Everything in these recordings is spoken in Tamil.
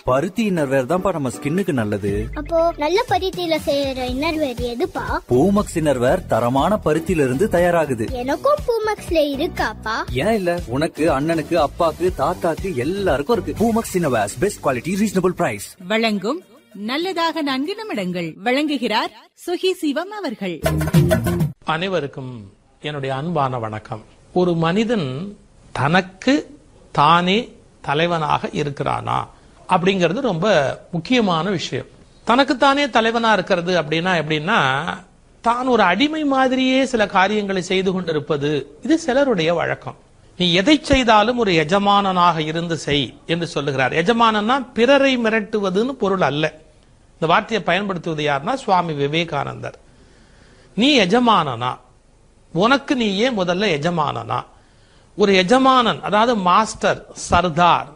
பருத்தி இன்னர்வேர் தான்ப்பா நம்ம ஸ்கின்னுக்கு நல்லது அப்போ நல்ல பருத்தியில செய்யற இன்னர்வேர் எதுப்பா பூமக்ஸ் இன்னர்வேர் தரமான பருத்தியில இருந்து தயாராகுது எனக்கும் பூமக்ஸ்ல இருக்காப்பா ஏன் இல்ல உனக்கு அண்ணனுக்கு அப்பாக்கு தாத்தாக்கு எல்லாருக்கும் இருக்கு Poomex innerwears best quality reasonable price வழங்கும் நல்லதாக நான்கு நிமிடங்கள் வழங்குகிறார் சுகி சிவம் அவர்கள் அனைவருக்கும் என்னுடைய அன்பான வணக்கம் ஒரு மனிதன் தனக்கு தானே தலைவனாக இருக்கிறானா அப்படிங்கிறது ரொம்ப முக்கியமான விஷயம் தனக்குத்தானே தலைவனா இருக்கிறது அப்படின்னா எப்படின்னா தான் ஒரு அடிமை மாதிரியே சில காரியங்களை செய்து கொண்டிருப்பது இது சிலருடைய வழக்கம் நீ எதை செய்தாலும் ஒரு எஜமானனாக இருந்து செய் என்று சொல்லுகிறார் எஜமானன்னா பிறரை மிரட்டுவதுன்னு பொருள் அல்ல இந்த வார்த்தையை பயன்படுத்துவது யாருன்னா சுவாமி விவேகானந்தர் நீ எஜமானனா உனக்கு நீயே முதல்ல எஜமானனா ஒரு எஜமானன் அதாவது மாஸ்டர் சர்தார்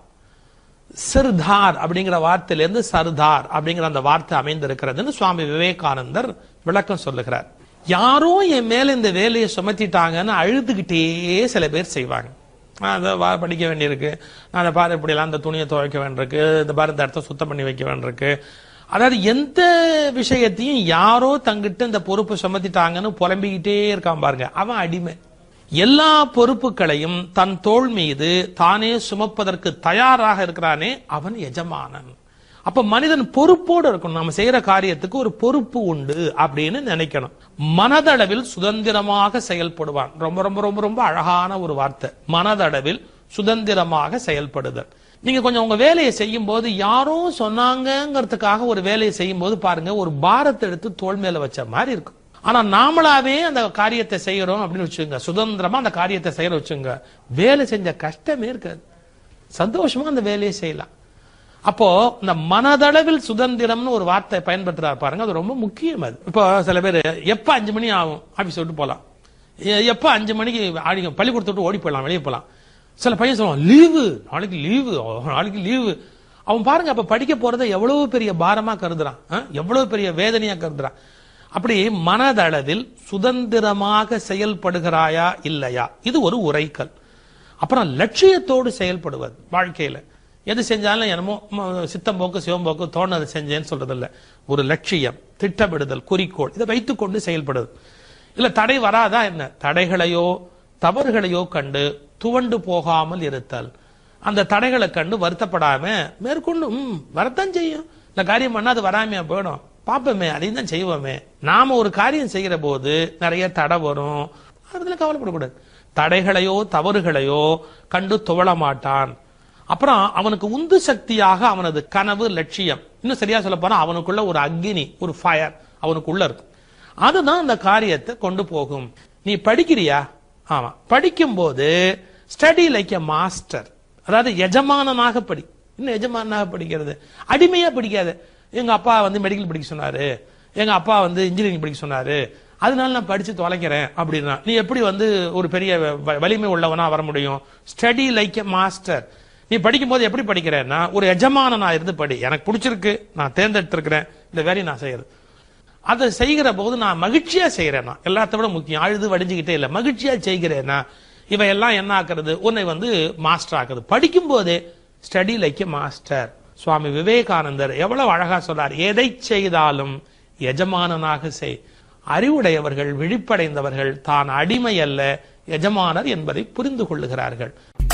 சிர்தார் அப்படிங்கிற வார்த்தையிலிருந்து சர்தார் அப்படிங்கிற அந்த வார்த்தை அமைந்திருக்கிறதுன்னு சுவாமி விவேகானந்தர் விளக்கம் சொல்லுகிறார் யாரோ என் மேல இந்த வேலையை சுமத்திட்டாங்கன்னு அழுதுகிட்டே சில பேர் செய்வாங்க நான் அதை வா- படிக்க வேண்டியிருக்கு நான் அதை பாரு இப்படிலாம் இந்த துணியை துவைக்க வேண்டியிருக்கு இந்த பாரு இந்த இடத்த சுத்தம் பண்ணி வைக்க வேண்டியிருக்கு அதாவது எந்த விஷயத்தையும் யாரோ தங்கிட்ட இந்த பொறுப்பு சுமத்திட்டாங்கன்னு புலம்பிக்கிட்டே இருக்கான் பாருங்க அவன் அடிமை எல்லா பொறுப்புகளையும் தன் தோள் மீது தானே சுமப்பதற்கு தயாராக இருக்கிறானே அவன் எஜமானன் அப்ப மனிதன் பொறுப்போடு இருக்கணும் நம்ம செய்யற காரியத்துக்கு ஒரு பொறுப்பு உண்டு அப்படின்னு நினைக்கணும் மனதளவில் சுதந்திரமாக செயல்படுவான் ரொம்ப ரொம்ப ரொம்ப ரொம்ப அழகான ஒரு வார்த்தை மனதளவில் சுதந்திரமாக செயல்படுதல் நீங்க கொஞ்சம் உங்க வேலையை செய்யும் போது யாரோ சொன்னாங்கங்கிறதுக்காக ஒரு வேலையை செய்யும் போது பாருங்க ஒரு பாரத்தை எடுத்து தோள் மேல வச்ச மாதிரி இருக்கும் ஆனா நாமளாவே அந்த காரியத்தை செய்யறோம் அப்படின்னு வச்சுங்க சுதந்திரமா அந்த காரியத்தை செய்யற வச்சுங்க வேலை செஞ்ச கஷ்டமே இருக்காது சந்தோஷமா அந்த வேலையை செய்யலாம் அப்போ இந்த மனதளவில் சுதந்திரம்னு ஒரு வார்த்தை பயன்படுத்துறாரு பாருங்க அது ரொம்ப முக்கியம் அது இப்போ சில பேர் எப்ப அஞ்சு மணி ஆகும் ஆபீஸ் விட்டு போலாம் எ- எப்ப அஞ்சு மணிக்கு ஆடி பள்ளிக்கூடத்தை விட்டு ஓடி போயிடலாம் வெளியே போலாம் சில பையன் சொல்லுவான் லீவு நாளைக்கு லீவு நாளைக்கு லீவு அவன் பாருங்க அப்ப படிக்க போறதை எவ்வளவு பெரிய பாரமா கருதுறான் ஆ? எவ்வளவு பெரிய வேதனையா கருதுறான் அப்படி மனதளவில் சுதந்திரமாக செயல்படுகிறாயா இல்லையா இது ஒரு உரைக்கல் அப்புறம் லட்சியத்தோடு செயல்படுவது வாழ்க்கையில எது செஞ்சாலும் என்னமோ ம- சித்தம் போக்கு சிவம் போக்கு தோணது செஞ்சேன்னு சொல்றது இல்ல ஒரு லட்சியம் திட்டமிடுதல் குறிக்கோள் இதை வைத்துக்கொண்டு செயல்படுது இல்ல தடை வராதா என்ன தடைகளையோ தவறுகளையோ கண்டு துவண்டு போகாமல் இருத்தல் அந்த தடைகளை கண்டு வருத்தப்படாம மேற்கொண்டு ம் வரத்தான் செய்யும் இந்த காரியம் பண்ணா அது வராமையா போயிடும் பாப்போமே அதையும் தான் செய்வோமே நாம ஒரு காரியம் செய்கிற போது நிறைய தடை வரும் அதுல கவலைப்படக்கூடாது தடைகளையோ தவறுகளையோ கண்டு துவள மாட்டான் அப்புறம் அவனுக்கு உந்து சக்தியாக அவனது கனவு லட்சியம் இன்னும் சரியா சொல்ல போனா அவனுக்குள்ள ஒரு அக்னி ஒரு ஃபயர் அவனுக்குள்ள இருக்கு அதுதான் அந்த காரியத்தை கொண்டு போகும் நீ படிக்கிறியா ஆமா படிக்கும்போது ஸ்டடி லைக் எ மாஸ்டர் அதாவது எஜமானனாக படி இன்னும் எஜமானனாக படிக்கிறது அடிமையா படிக்காத எங்க அப்பா வந்து மெடிக்கல் படிக்க சொன்னாரு எங்க அப்பா வந்து இன்ஜினியரிங் படிக்க சொன்னாரு அதனால நான் படிச்சு தொலைக்கிறேன் அப்படின்னா நீ எப்படி வந்து ஒரு பெரிய வ- வலிமை உள்ளவனா வர முடியும் ஸ்டடி லைக் எ மாஸ்டர் நீ படிக்கும்போது எப்படி படிக்கிறேன்னா ஒரு எஜமானனா இருந்து படி எனக்கு பிடிச்சிருக்கு நான் தேர்ந்தெடுத்திருக்கிறேன் இந்த வேலையை நான் செய்யறது அதை செய்கிற போது நான் மகிழ்ச்சியா செய்யறேன்னா எல்லாத்த விட முக்கியம் அழுது வடிஞ்சுக்கிட்டே இல்ல மகிழ்ச்சியா செய்கிறேன்னா இவையெல்லாம் என்ன ஆக்குறது உன்னை வந்து மாஸ்டர் ஆக்குறது படிக்கும் போதே ஸ்டடி லைக் மாஸ்டர் சுவாமி விவேகானந்தர் எவ்வளவு அழகா சொல்றார் எதை செய்தாலும் எஜமானனாக செய் அறிவுடையவர்கள் விழிப்படைந்தவர்கள் தான் அடிமை அல்ல எஜமானர் என்பதை புரிந்து கொள்ளுகிறார்கள்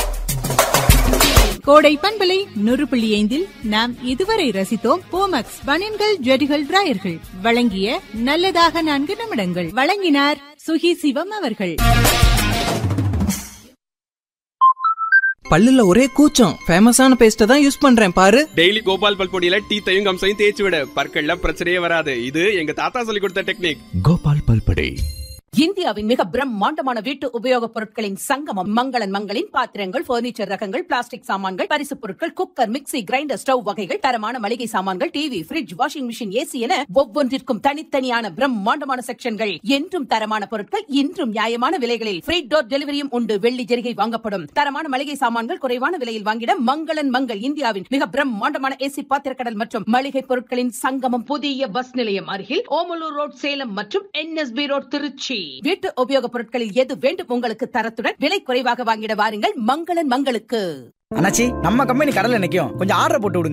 கோடை பண்பலை நூறு புள்ளி ஐந்தில் நாம் இதுவரை ரசித்தோம் போமக்ஸ் பனியன்கள் ஜெடிகள் டிராயர்கள் வழங்கிய நல்லதாக நான்கு நிமிடங்கள் வழங்கினார் சுகி சிவம் அவர்கள் பல்லுல ஒரே கூச்சம் ஃபேமஸான பேஸ்ட தான் யூஸ் பண்றேன் பாரு டெய்லி கோபால் பல்பொடியில டீத்தையும் கம்சையும் தேய்ச்சி விட பற்கள்ல பிரச்சனையே வராது இது எங்க தாத்தா சொல்லி கொடுத்த டெக்னிக் கோபால் பல்படே இந்தியாவின் மிக பிரம்மாண்டமான வீட்டு உபயோகப் பொருட்களின் சங்கமம் மங்களன் மங்களின் பாத்திரங்கள் பர்னிச்சர் ரகங்கள் பிளாஸ்டிக் சாமான்கள் பரிசுப் பொருட்கள் குக்கர் மிக்ஸி கிரைண்டர் ஸ்டவ் வகைகள் தரமான மளிகை சாமான்கள் TV fridge washing machine AC என ஒவ்வொன்றிற்கும் தனித்தனியான பிரம்மாண்டமான செக்ஷன்கள் என்றும் தரமான பொருட்கள் இன்றும் நியாயமான விலைகளில் ஃப்ரீ டோர் டெலிவரியும் உண்டு வெள்ளி ஜெரிகை வாங்கப்படும் தரமான மளிகை சாமான்கள் குறைவான விலையில் வாங்கிட மங்களன் மங்கள் இந்தியாவின் மிக பிரம்மாண்டமான ஏசி பாத்திரக்கடல் மற்றும் மளிகை பொருட்களின் சங்கமம் புதிய பஸ் நிலையம் அருகில் ஓமலூர் ரோட் சேலம் மற்றும் என்எஸ்பி ரோட் திருச்சி வீட்டு உபயோகப் பொருட்களில் எது வேண்டும் உங்களுக்கு தரத்துடன் விலை குறைவாக வாங்கிட வாருங்கள் மங்களன் மங்களுக்கு அண்ணாச்சி நம்ம கம்பெனி கடல்ல நிக்கும் கொஞ்சம் ஆர்டர் போட்டு விடுங்க